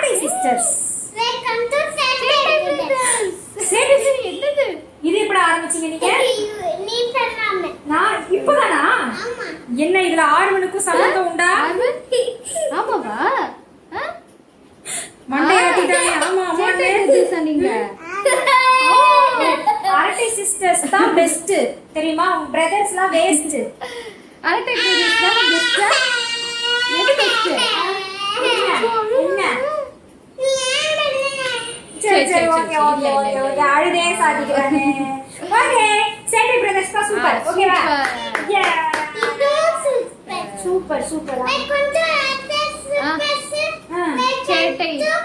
அரட்டை sisters Welcome to Saturday Brothers. சரி என்னது இது எப்படி ஆரம்பிச்சீங்க நீங்க நீ சொல்லாம நான் இப்பதானா ஆமா என்ன இதுல ஆர்வனுக்கும் சம்பந்தம் உண்டா அது? ஆமாவா ஆ? மண்டையாட்டிட்டானே ஆமா சேட்டை ஆமாண்ணே brothers-ஆ நீங்க அரட்டை சிஸ்டர்ஸ் தான் பெஸ்ட் தெரியுமா உங்க பிரதர்ஸ்லாம் வேஸ்ட் அரட்டை brothers தான் best ஆ? எது best? என்ன நீ ஏன் பண்ணல? சரி சரி, சரி சரி, ஓகே சரி. ஓகே இல்ல, ஓகே இல்ல, ஓகே அழுதே சாதிக்கிறானே ஓகே சேட்டை பிரதர்ஸ் தான் சூப்பர் ஆ, ஓகேவா super. இது super. Super super Welcome to Saturday ஆ. Brothers. ஆ. Welcome சேட்டை. to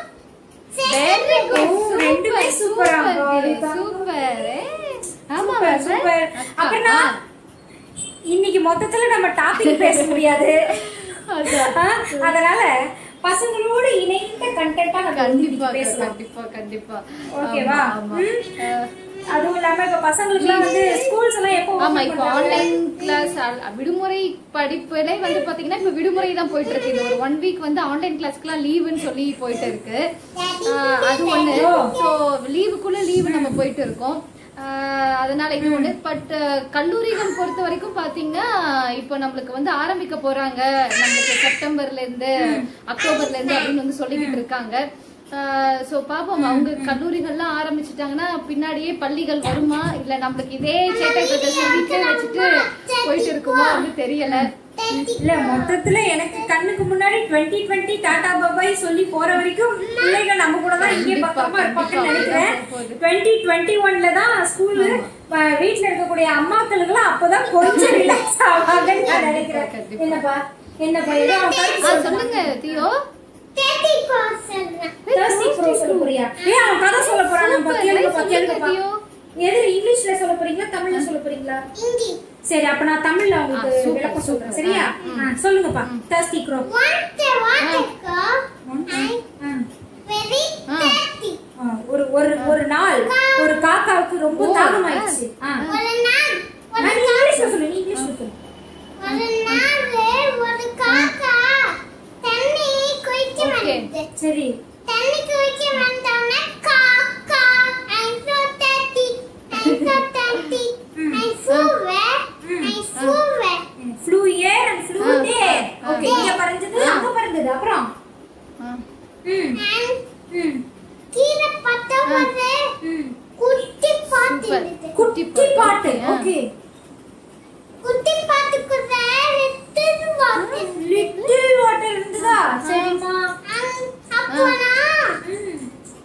Very good. ஓ, ரெண்டுமே Super, super ஆ super, இருக்கு. super. ஏ, ஆமா சூப்பர் வாசு. சூப்பர் அக்கா, அப்படின்னா ஆ. இன்னைக்கு மொத்தத்துல நம்ம டாபிக் பேச முடியாது அதான். ஆ, அதனால பசங்களோடு இணைந்த கண்டென்ட்டா நம்ம கண்டிப்பா இன்னைக்கு பேசலாம் கண்டிப்பா கண்டிப்பா ஓகேவா? ஆமா, ஆமா. ம். அஹ், அதுவும் இல்லாம இப்ப பசங்களுக்குலாம் வந்து ஸ்கூல்ஸ் எல்லாம் எப்போ ஆமா open இப்போ பண்றாங்க? ஆன்லைன் கிளாஸ் விடுமுறை படிப்புலே வந்து பாத்தீங்கன்னா இப்ப விடுமுறை தான் போயிட்டு இருக்கு இந்த ஒரு ஒன் வீக் வந்து ஆன்லைன் கிளாஸ்க்குலாம் லீவுன்னு சொல்லி போயிட்டு இருக்கு ஆஹ் அது ஒண்ணு ஸோ லீவுக்குள்ள லீவு நம்ம போயிட்டு இருக்கோம் ஆஹ் அதனால இது ஒண்ணு பட் கல்லூரிகள் பொறுத்த வரைக்கும் பாத்தீங்கன்னா இப்போ நம்மளுக்கு வந்து ஆரம்பிக்க போறாங்க நம்மளுக்கு செப்டம்பர்ல இருந்து அக்டோபர்ல இருந்து அப்படின்னு வந்து சொல்லிக்கிட்டு இருக்காங்க சோ பாப்போம் அவங்க கல்லூரிகள்லாம் ஆரம்பிச்சிட்டாங்கன்னா பின்னாடியே பள்ளிகள் வருமா இல்ல நம்மளுக்கு இதே சேட்டை பிரதர்ஷன் வீட்லயே வச்சுட்டு போயிட்டு இருக்குமா வந்து தெரியல இல்ல மொத்தத்துல எனக்கு கண்ணுக்கு முன்னாடி 2020 டுவெண்ட்டி டாடா பாபாய் சொல்லி போற வரைக்கும் பிள்ளைகள் நம்ம கூட தான் இங்கே கண்டிப்பா, பக்கமா இருப்பாங்கன்னு கண்டிப்பா. நினைக்கிறேன் போகுது. டுவெண்ட்டி டுவெண்ட்டி ஒன்ல தான் ஸ்கூலு வீட்ல இருக்கக்கூடிய அம்மாக்களுக்குலாம் அப்பதான் கொஞ்சம் ரிலாக்ஸ் ஆவாங்கன்னு நான் நினைக்கிறேன் கண்டிப்பா. என்னப்பா என்னப்பா ஏதோ அவன் கருத்து ஆ, சொல்றான். சொல்லுங்க தியோ Thirty percent. Thirsty Pro சொல்ல போறியா ஏன் அவன் கதை சொல்ல போறான் நம்ம Super, கேளுங்கப்பா சொல்லுங்க, கேளுங்கப்பா தியோ. எது இங்கிலீஷ்ல சொல்ல போறீங்களா தமிழ்ல சொல்ல போறீங்களா Hindi. சரி அப்ப நான் தமிழ்ல ஆ, உங்களுக்கு super, விளக்கம் சொல்றேன் super. சரியா ஆ, ஆ, சொல்லுங்கப்பா thirsty crow Want to want to go? Ah. Very ah. thirsty. ஆ, ஒரு ஒரு ஒரு நாள் ஒரு காக்காவுக்கு ரொம்ப ஓ, தாகமாயிடுச்சு ஆ. ஒரு நாள் ஆ, நீ இங்கிலீஷ்ல சொல்லு நீ இங்கிலீஷ்ல சொல்லு ஒரு நாள் ஒரு காக்கா தண்ணி குடிக்க Okay. வந்தது சரி தண்ணி குடிக்க வந்தோடனே காக்கா I'm so thirsty I'm so thirsty I flew I flew flew air and flew ஆ, தேர் ஆ, ஓகே இங்க பறந்தது அங்க பறந்தது அப்புறம் ஆ, ம் and ம் கீழே பார்த்தா ஒரு ம் குட்டி பாட்டு Super. இருந்தது குட்டி பாட்டு ஆ. ஓகே குட்டி பாட்டுக்குள்ள லிட்டில் வாட்டர் லிட்டில் வாட்டர் இருந்ததா சரிம்மா அப்போனா ம்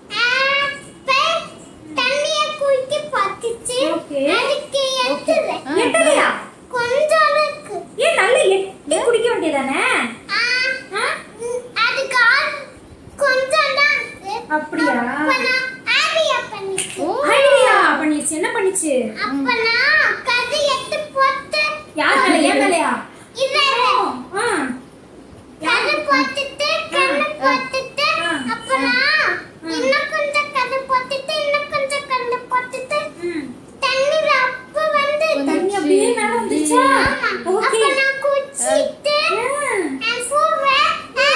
தண்ணிய குடிச்சு பார்த்துச்சு Okay. அதுக்கு எட்டுல ஆ. எட்டலையா கொஞ்சம் இருக்கு ஏன் நல்ல எட்டி குடிக்க வேண்டியதானே ஆ, ஆ? ம், அதுக்கு ஆள் கொஞ்சம் தான் இருக்கு அப்படியா அப்ப நான் ஐடியா பண்ணிச்சு ஓ ஐடியா பண்ணிச்சு என்ன பண்ணிச்சு அப்ப நான் கதை எட்டு போட்டு யார் மேல ஏன் மேலயா இல்ல இல்ல ஆ கதை போட்டுட்டு கண்ணு போட்டுட்டு ஆ. அப்ப நான் இன்னும் கொஞ்சம் கதை போட்டுட்டு இன்னும் கொஞ்சம் கண்ணு போட்டுட்டு ம் தண்ணில அப்ப வந்து தண்ணி அப்படியே மேல வந்துச்சா ஓகே அப்ப நான் குடிச்சிட்டு நான் போவேன்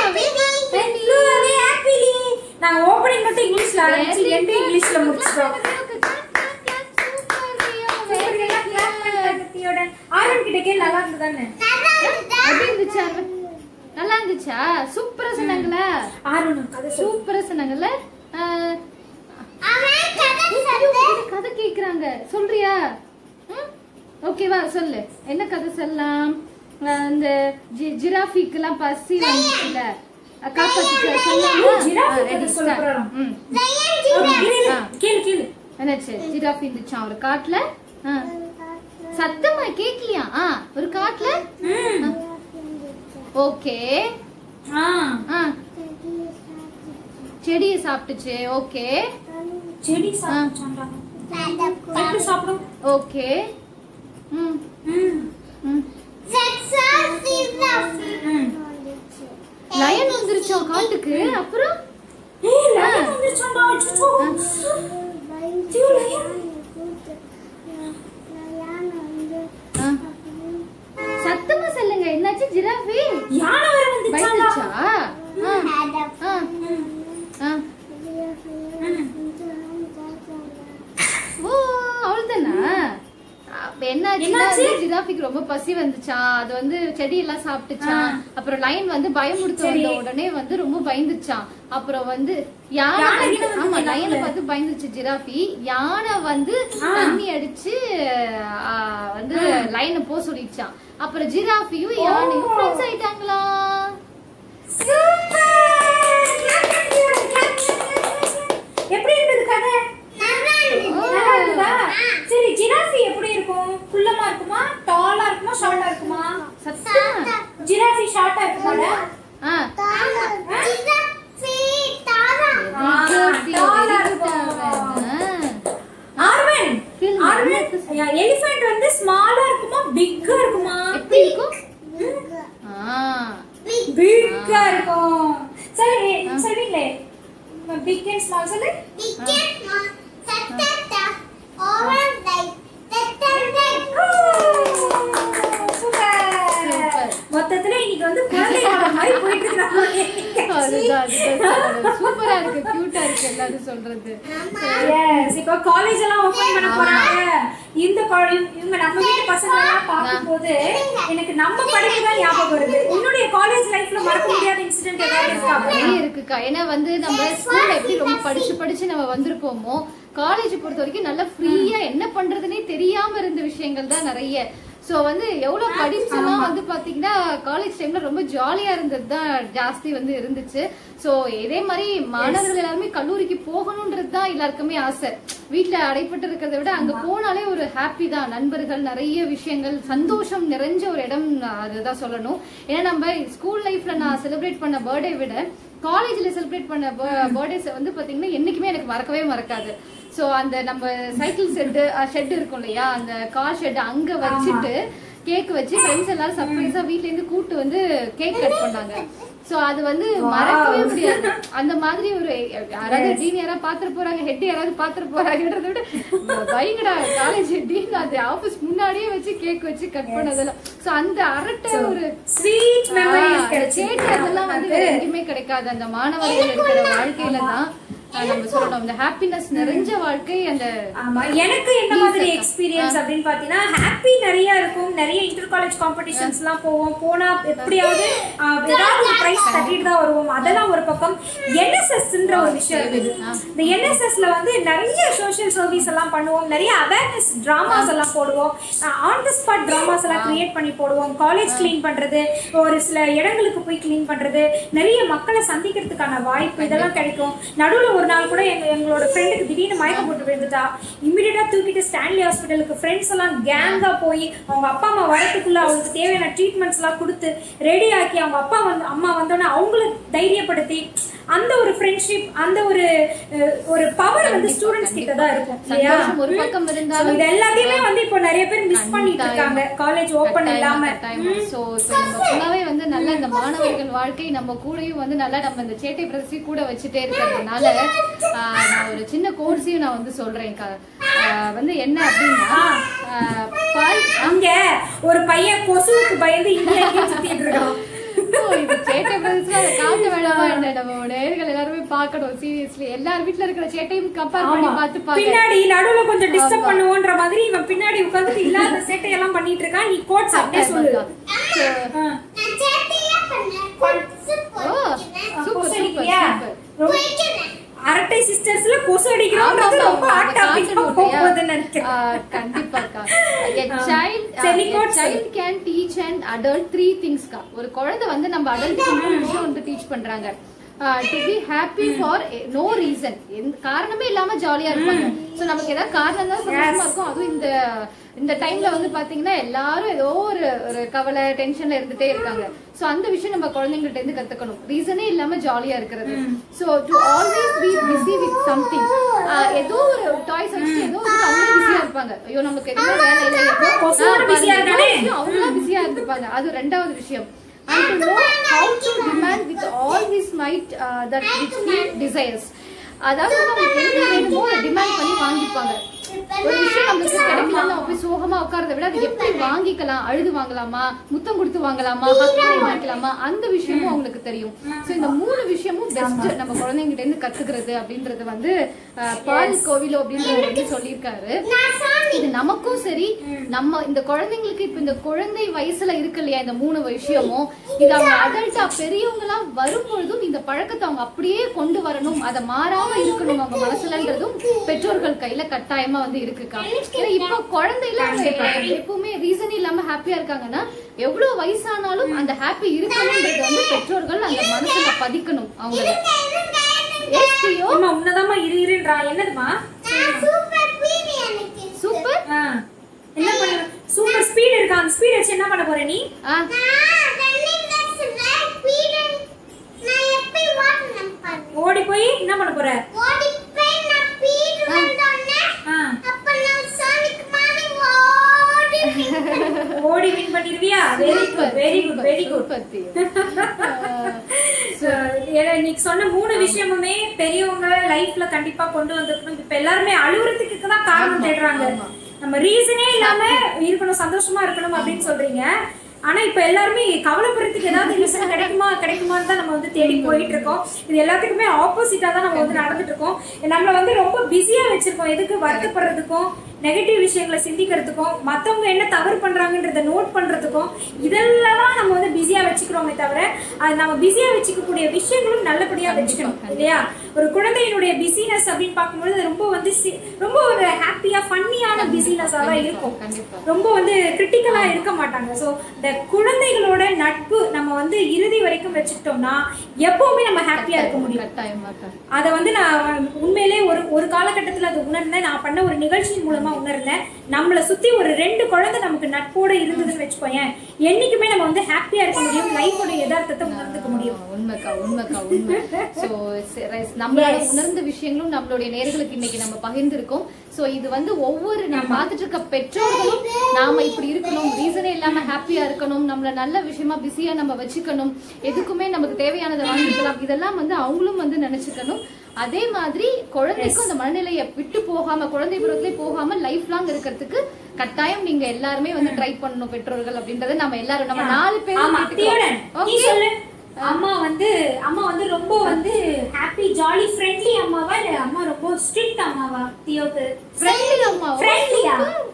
நாங்க ஓபனிங் மட்டும் இங்கிலீஷ்ல ஆரம்பிச்சு எண்ட் இங்கிலீஷ்ல முடிச்சிட்டோம் ஆரன் கிட்ட கேள் நல்லா இருந்ததானே எப்படி இருந்துச்சு அருண்? நல்லா இருந்துச்சா சூப்பரா சொன்னாங்களா ஆரன் கதை சொல்லு சூப்பரா சொன்னாங்கல்ல ஆஹ், அவன் கதை சொல்லு உங்ககிட்ட கதை கேக்குறாங்க சொல்றியா ம்? ஓகேவா சொல்லு என்ன கதை சொல்லலாம் ஆஹ், இந்த ஜி- ஜிராஃபிக்கெல்லாம் பசி வந்துச்சுல அஹ், காப்பாத்திச்சு சொல்லலாமா? ஜிராஃபி ஆ, கதை ready, சொல்ல start. போறோம். ம். லயன் ஓகே, ஜிராஃப் இரு, இரு. ஆ. கேளு கேளு என்னாச்சு ஜிராஃபி இருந்துச்சான் ஒரு காட்டுல ஆ. சத்தமா கேக்கலையா ஆ ஒரு காட்டுல ம் ஓகே ஆ ஆ செடியை சாப்பிட்டுச்சு ஓகே செடி சாப்பிட்டாங்க எப்படி சாப்பிடும் ஓகே ம் ம் ம் ம் லயன் வந்துருச்சோம் காட்டுக்கு அப்புறம் ஏய் லயன் வந்துருச்சாடா அச்சச்சோ ஐயோ, லயன் ஆ. சத்தமா சொல்லுங்க என்னாச்சு ஜிராஃபி யானை வேற வந்துச்சாடா பயந்துச்சா ஆ. ஆ. ஜிராஃபிக்கு ரொம்ப பசி வந்துச்சான் அது வந்து செடி எல்லாம் சாப்பிட்டுச்சான் அப்புறம் லைன் வந்து பயமுடுத்த வந்த உடனே வந்து ரொம்ப பயந்துச்சான் அப்புறம் வந்து யானை யானை வந்து- கிட்ட வந்து ஆமா நின்னாங்களே. லைனை பார்த்து பயந்துச்சு ஜிராஃபி யானை வந்து தண்ணி அடிச்சு ஆ, வந்து லைனை போ சொல்லிடுச்சான் அப்புறம் ஜிராஃபியும் யானையும் ஃப்ரெண்ட்ஸ் ஆயிட்டாங்களா எப்படி இருந்தது கதை நல்லா இருந்துச்சு. நல்லா இருந்ததா சரி ஜிராஃபி எப்படி இருக்கும் குள்ளமா இருக்குமா டாலா இருக்குமா ஷார்ட்டா இருக்குமா சத்தமா ஜிராஃபி ஷார்ட்டா இருக்குமா ஆ தாரா. ஜிராஃபி, தாரா. டாலா இருக்கும் ஆர்வன் கேளுங்க. ஆர்வன் எலிஃபண்ட் வந்து ஸ்மாலா இருக்குமா பிக்கா இருக்குமா எப்படி இருக்கும் ஆ பிக்கா இருக்கும் சரி சொல்வீங்களே பிக் அண்ட் ஸ்மால் சொல்லு Biggest one, tatata, orange light, tatata. Super மொத்தத்துல இன்னைக்கு வந்து குழந்தைகளோட மாதிரி போயிட்டு இருக்காங்க அதுதான் அதுதான் சூப்பரா இருக்கு கியூட்டா இருக்கு எல்லாரும் சொல்றது Yes, இப்போ காலேஜ் எல்லாம் ஓபன் பண்ண போறாங்க இந்த காலேஜ் இவங்க நம்ம வீட்டு பசங்க எல்லாம் பார்க்கும்போது எனக்கு நம்ம படிப்பு தான் ஞாபகம் வருது உன்னுடைய காலேஜ் லைஃப்ல மறக்க முடியாத இன்சிடென்ட் ஏதாவது இருக்கா நிறைய இருக்குக்கா ஏன்னா வந்து நம்ம ஸ்கூல்ல எப்படி ரொம்ப படிச்சு படிச்சு நம்ம வந்திருப்போமோ காலேஜ் பொறுத்த வரைக்கும் நல்லா ஃப்ரீயா என்ன பண்றதுனே தெரியாம இருந்த விஷயங்கள் தான் நிறைய சோ வந்து எவ்வளவு படிச்செல்லாம் வந்து பாத்தீங்கன்னா காலேஜ் டைம்ல ரொம்ப ஜாலியா இருந்தது தான் ஜாஸ்தி வந்து இருந்துச்சு சோ இதே மாதிரி மாணவர்கள் எல்லாருமே கல்லூரிக்கு போகணும்ன்றது தான் எல்லாருக்குமே ஆசை வீட்ல அடைப்பட்டு இருக்கிறத விட அங்க போனாலே ஒரு ஹாப்பி தான் நண்பர்கள் நிறைய விஷயங்கள் சந்தோஷம் நிறைஞ்ச ஒரு இடம் அதுதான் சொல்லணும் ஏன்னா நம்ம ஸ்கூல் லைஃப்ல நான் செலிப்ரேட் பண்ண பர்த்டே விட காலேஜ்ல செலிப்ரேட் பண்ண பர்த்டேஸ் வந்து பாத்தீங்கன்னா என்னைக்குமே எனக்கு மறக்கவே மறக்காது சோ அந்த நம்ம சைக்கிள் ஷெட்டு ஷெட் இருக்கும் இல்லையா அந்த கார் ஷெட் அங்க வச்சுட்டு கேக் வச்சு ஃப்ரெண்ட்ஸ் எல்லாரும் சர்ப்ரைஸா வீட்ல இருந்து கூட்டு வந்து கேக் கட் பண்ணாங்க சோ அது வந்து மறக்கவே முடியாது அந்த மாதிரி ஒரு யாராவது டீன் யாராவது பாத்துட்டு போறாங்க ஹெட் யாராவது பாத்துட்டு போறாங்கன்றத விட பயங்கடா காலேஜ் டீன் அது ஆபீஸ் முன்னாடியே வச்சு கேக் வச்சு கட் பண்ணதெல்லாம் சோ அந்த அரட்டை ஒரு ஸ்வீட் மெமரிஸ் ஆ, சேட்டை அதெல்லாம் வந்து வேற எங்கேயுமே கிடைக்காது அந்த மாணவர்கள் இருக்கிற வாழ்க்கையில தான் ஆ, நம்ம சொல்லணும் இந்த ஹாப்பினஸ் நிறைஞ்ச வாழ்க்கை அந்த ஆமா எனக்கு என்ன மாதிரி எக்ஸ்பீரியன்ஸ் அப்படின்னு பாத்தீங்கன்னா ஹாப்பி நிறைய இருக்கும் நிறைய இன்டர் காலேஜ் காம்படிஷன்ஸ் எல்லாம் போவோம் போனா எப்படியாவது ஆஹ், ஏதாவது ஒரு பிரைஸ் கட்டிட்டு தான் வருவோம் அதெல்லாம் ஒரு பக்கம் என்எஸ்எஸ்ன்ற ஒரு விஷயம் இருக்குது இந்த என்எஸ்எஸ்ல வந்து நிறைய சோஷியல் சர்வீஸ் எல்லாம் பண்ணுவோம் நிறைய அவேர்னஸ் டிராமாஸ் எல்லாம் போடுவோம் ஆன் த ஸ்பாட் டிராமாஸ் எல்லாம் கிரியேட் பண்ணி போடுவோம் காலேஜ் க்ளீன் பண்றது ஒரு சில இடங்களுக்கு போய் க்ளீன் பண்றது நிறைய மக்களை சந்திக்கிறதுக்கான வாய்ப்பு இதெல்லாம் கிடைக்கும் நடுவுல ஒரு நாள் கூட எங்க எங்களோட ஃப்ரெண்டுக்கு திடீர்னு மயக்கம் போட்டு விழுந்துட்டா இம்மிடியட்டா தூக்கிட்டு ஸ்டான்லி ஹாஸ்பிட்டலுக்கு ஃப்ரெண்ட்ஸ் எல்லாம் கேங்கா போய் அவங்க அப்பா அம்மா வரத்துக்குள்ள அவங்களுக்கு தேவையான ட்ரீட்மெண்ட்ஸ் எல்லாம் கொடுத்து ரெடி ஆக்கி அவங்க அப்பா வந்து அம்மா வந்தோடனே அவங்கள தைரியப்படுத்தி அந்த ஒரு ஃப்ரெண்ட்ஷிப் அந்த ஒரு அஹ், ஒரு பவர் வந்து ஸ்டூடெண்ட்ஸ் கிட்ட தான் இருக்கும் இல்லையா சந்தோஷம் ஒரு பக்கம் So, இருந்தாலும் இது எல்லாத்தையுமே வந்து இப்போ நிறைய பேர் மிஸ் பண்ணிட்டு இருக்காங்க காலேஜ் ஓபன் இல்லாம சோ இப்போ நம்ம ஃபுல்லாவே வந்து நல்ல இந்த மாணவர்கள் வாழ்க்கை நம்ம கூடயும் வந்து நல்லா நம்ம இந்த சேட்டை பிரதேசி கூட வச்சுட்டே இருக்கிறதுனால ஆ, நான் ஒரு சின்ன கோர்ஸையும் நான் வந்து சொல்றேன் கா- ஆ, வந்து என்ன அப்படின்னா ஆ, பால் அங்க ஒரு பையன் கொசுவுக்கு பயந்து இங்கே சுத்திட்டு இருக்கான் ஓ, இது சேட்டை பிரதேசம் அதை காட்ட வேண்டாமா என்ன நம்ம நேர்கள் எல்லாருமே பார்க்கணும் சீரியஸ்லி எல்லார் வீட்ல இருக்கிற சேட்டையும் கம்பேர் பண்ணி ஆமா. பார்த்து பாக்க பின்னாடி நடுவுல கொஞ்சம் டிஸ்டர்ப் பண்ணுவோன்ற மாதிரி இவன் பின்னாடி உட்கார்ந்துட்டு இல்லாத சேட்டை எல்லாம் பண்ணிட்டு இருக்கான் நீ கோட்ஸ் அப்படியே சொல்லு ஆ. நான் சேட்டையா பண்ணேன். கொலுசு ஓ பொறிக்கிறேன். சூப்பர் கொசு சூப்பர் அடிக்கிறியா? சூப்பர் ரொம்ப- பொறிக்கிறேன். அரட்டை சிஸ்டர்ஸ்ல கொசு அடிக்கிறோம்ன்றது ஆமா, ரொம்ப ஆமா, ஹாட் அதை டாபிக் காட்டணும் இல்லையா? போகுதுன்னு நினைக்கிறேன் ஆ, கண்டிப்பாக்கா. A child, uh, சரி, a quotes child can teach an adult three things கா. ஒரு குழந்தை வந்து நம்ம அடல்ட்டுக்கு மூணு விஷயம் வந்து டீச் பண்றாங்க to be happy for no reason காரணமே இல்லாம ஜாலியா இருப்பாங்க சோ நமக்கு ஏதாவது காரணம் தான் சந்தோஷமா இருக்கும் அதுவும் இந்த இந்த டைம்ல வந்து பாத்தீங்கன்னா எல்லாரும் ஏதோ ஒரு ஒரு கவலை டென்ஷன்ல இருந்துட்டே இருக்காங்க சோ அந்த விஷயம் நம்ம குழந்தைங்கள்ட்ட இருந்து கத்துக்கணும் ரீசனே இல்லாம ஜாலியா இருக்கிறது so to always be busy with something ஏதோ ஒரு டாய்ஸ் வச்சு ஏதோ ஒரு அவங்களே பிஸியா இருப்பாங்க ஐயோ நமக்கு எதுவுமே வேலை இல்லை கொசுவோட busy-ஆ இருக்கானே. அவங்களா பிஸியா இருந்துப்பாங்க அது ரெண்டாவது விஷயம் and to know how to demand with all his might uh, that which he desires அதாவது வந்து அவங்களுக்கு என்ன வேணுமோ அதை டிமாண்ட் பண்ணி வாங்கிப்பாங்க ஒரு விஷயம் நம்மளுக்கு கிடைக்கலன்னு நம்ம போய் சோகமா உட்கார்றத விட அது எப்படி வாங்கிக்கலாம் அழுது வாங்கலாமா முத்தம் கொடுத்து வாங்கலாமா ஹக் பண்ணி வாங்கிக்கலாமா அந்த விஷயமும் அவங்களுக்கு தெரியும் சோ இந்த மூணு விஷயமும் பெஸ்ட் நம்ம குழந்தைங்கிட்ட இருந்து கத்துக்கிறது அப்படின்றது வந்து அஹ், பால் கோவிலோ அப்படின்றவர் வந்து சொல்லியிருக்காரு நான் சாமி இது நமக்கும் சரி நம்ம இந்த குழந்தைங்களுக்கு இப்ப இந்த குழந்தை வயசுல இருக்கு இல்லையா இந்த மூணு விஷயமும் இது அவங்க அடல்ட்டா பெரியவங்களா வரும்பொழுதும் இந்த பழக்கத்தை அவங்க அப்படியே கொண்டு வரணும் அதை மாறாம இருக்கணும் அவங்க மனசுலன்றதும் பெற்றோர்கள் கையில கட்டாயமா வந்து இருக்குக்கா ஏன்னா இப்போ குழந்தைல அவங்க எப்பவுமே ரீசன் இல்லாம ஹாப்பியா இருக்காங்கன்னா எவ்வளவு வயசானாலும் அந்த ஹாப்பி இருக்கணும்ன்றது வந்து பெற்றோர்கள் அந்த மனசுல பதிக்கணும் அவங்கள Yes, Theo. அம்மா உன்னதாம்மா இரு இருன்றா என்னதுமா நான் சூப்பர் பீடி எனக்கு சூப்பர் ஆ, என்ன பண்ண சூப்பர் ஸ்பீட் இருக்கா அந்த ஸ்பீட் வச்சு என்ன பண்ண போற நீ ஆ நான் ரன்னிங் ரேஸ் ரைட் பீடி நான் எப்படி ஓடணும் பாரு ஓடி போய் என்ன பண்ண போற ஓடி போய் நான் பீடி வந்தோன்னே ஆ, அப்ப நான் சானிக் மாதிரி ஓடி ஓடி வின் பண்ணிடுவியா very good very good very good super Theo. இன்னைக்கு சொன்ன மூணு விஷயமுமே பெரியவங்க லைஃப்ல கண்டிப்பா கொண்டு வந்திருக்கணும் இப்ப எல்லாருமே அழுகுறதுக்கு தான் காரணம் தேடுறாங்க நம்ம ரீசனே இல்லாம இருக்கணும் சந்தோஷமா இருக்கணும் அப்படின்னு சொல்றீங்க ஆனா இப்ப எல்லாருமே கவலைப்படுறதுக்கு ஏதாவது ரீசன் கிடைக்குமா கிடைக்குமான்னு தான் நம்ம வந்து தேடி போயிட்டு இருக்கோம் இது எல்லாத்துக்குமே ஆப்போசிட்டா தான் நம்ம வந்து நடந்துட்டு இருக்கோம் நம்மள வந்து ரொம்ப பிஸியா வச்சிருக்கோம் எதுக்கு வருத்தப்படுறதுக்கும் நெகட்டிவ் விஷயங்களை சிந்திக்கிறதுக்கும் மத்தவங்க என்ன தவறு பண்றாங்கன்றத நோட் பண்றதுக்கும் இதெல்லாம் தான் நம்ம வந்து பிஸியா வச்சுக்கிறோமே தவிர அது நம்ம பிஸியா வச்சுக்கக்கூடிய விஷயங்களும் நல்லபடியா வச்சுக்கணும் இல்லையா ஒரு குழந்தையினுடைய பிஸினஸ் அப்படின்னு பார்க்கும்போது அது ரொம்ப வந்து சி- ரொம்ப ஒரு ஹாப்பியா ஃபன்னியான பிஸினஸா தான் இருக்கும் கண்டிப்பா ரொம்ப வந்து கிரிட்டிக்கலா இருக்க மாட்டாங்க ஸோ இந்த குழந்தைகளோட நட்பு நம்ம வந்து இறுதி வரைக்கும் வச்சுக்கிட்டோம்னா எப்பவுமே நம்ம ஹாப்பியா இருக்க முடியும் கட்டாயமா அக்கா. அதை வந்து நான் உண்மையிலே ஒரு ஒரு காலகட்டத்தில் அதை உணர்ந்தேன் நான் பண்ண ஒரு நிகழ்ச்சியின் மூலமா உணர்ந்தேன் நம்மளை சுத்தி ஒரு ரெண்டு குழந்தை நமக்கு நட்போட இருந்ததுன்னு வச்சுக்கோயேன் என்னைக்குமே நம்ம வந்து ஹாப்பியா இருக்க முடியும் லைஃபோட யதார்த்தத்தை உணர்ந்துக்க முடியும் ஆ, உண்மைக்கா உண்மைக்கா உண்மை சோ நம்மளால உணர்ந்த விஷயங்களும் நம்மளுடைய நேர்களுக்கு இன்னைக்கு நம்ம பகிர்ந்திருக்கோம் சோ இது வந்து ஒவ்வொரு நான் பார்த்துட்டு இருக்க பெற்றோர்களும் நாம இப்படி இருக்கணும் ரீசனே இல்லாம ஹாப்பியா இருக்கணும் நம்மள நல்ல விஷயமா பிஸியா நம்ம வச்சுக்கணும் எதுக்குமே நமக்கு தேவையானதை வாங்கிக்கலாம் இதெல்லாம் வந்து அவங்களும் வந்து நினைச்சுக்கணும் அதே மாதிரி குழந்தைக்கும் அந்த மனநிலையை விட்டு போகாம குழந்தை பருவத்திலே போகாம லைஃப் லாங் இருக்கிறதுக்கு கட்டாயம் நீங்க எல்லாருமே வந்து ட்ரை பண்ணணும் பெற்றோர்கள் அப்படின்றத நம்ம எல்லாரும் நம்ம நாலு ஆமா பேரும் தீவனன் நீ ஓகே சொல்லு அம்மா வந்து அம்மா வந்து ரொம்ப வந்து ஹாப்பி ஜாலி ஃப்ரெண்ட்லி அம்மாவா இல்ல அம்மா ரொம்ப ஸ்ட்ரிக்ட் அம்மாவா தியோக்கு ஃப்ரெண்ட்லி அம்மா ஃப்ரெண்ட்லியா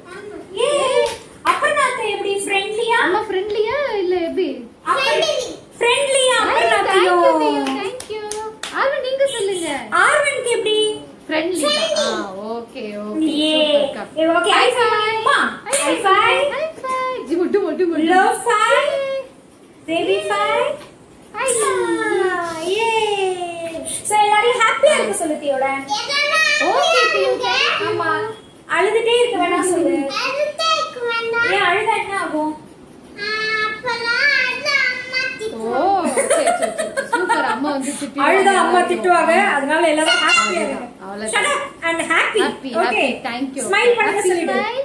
ஏ அப்பர்ணாத்த எப்படி ஃப்ரெண்ட்லியா அம்மா ஃப்ரெண்ட்லியா இல்ல எப்படி ஃப்ரெண்ட்லியா அப்பர்ணாத்தையோ தேங்க்யூ ஆனா நீங்க சொல்லுங்க ஆர்வனுக்கு எப்படி ஃப்ரெண்ட்லி ஆ ஓகே ஓகே ஏ ஓகே ஹை ஃபை அம்மா ஹை ஃபை ஹை ஃபை ஜுட்டு மட்டு மட்டு love five baby five high ஏ சோ எல்லாரையும் ஹாப்பியா இருக்க சொல்லு தியோட ஓகே டியூ ஆமா அழுதுட்டே இருக்க வேணாம் சொல்லு அதுக்கு வேண்டாம் ஏன் அழுதா என்ன ஆகும் அப்பலாம் அது அம்மா ஓ சரி சரி சரி சூப்பர் அம்மா வந்து திட்டி அழுதா அம்மா திட்டுவாங்க அதனால எல்லாரும் ஹாப்பியா இருங்க அவ்வளவுதான். Shut up and happy happy okay happy thank you smile பண்ணுங்க சொல்லிடு ஸ்மைல்